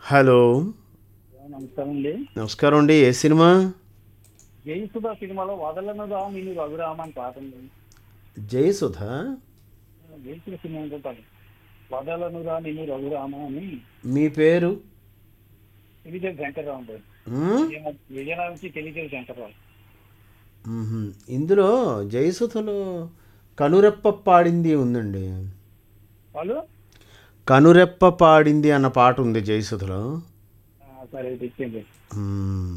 Hello నమస్కారం అండి నమస్కారం అండి ఏ సినిమా జయసుధ సినిమాలో వదలను రా నేను రఘురామ అని పాట ఉంది జయసుధ జయసుధ సినిమా అనుకుంటాను వదలను రా నేను రఘురామ అని మీ పేరు తెలియజేవి శంకర్రావు అండి మ్మ్? విజయనగరం విజయనగరం నుంచి తెలియజేవి శంకర్రావు మ్మ్హ్మ్. ఇందులో జయసుధలో కనురెప్ప పాడింది ఉందండి వాళ్ళు కనురెప్ప పాడింది అన్న పాట ఉంది జయసుధలో ఆ, సరే ఇది ఇచ్చేయండి మ్మ్.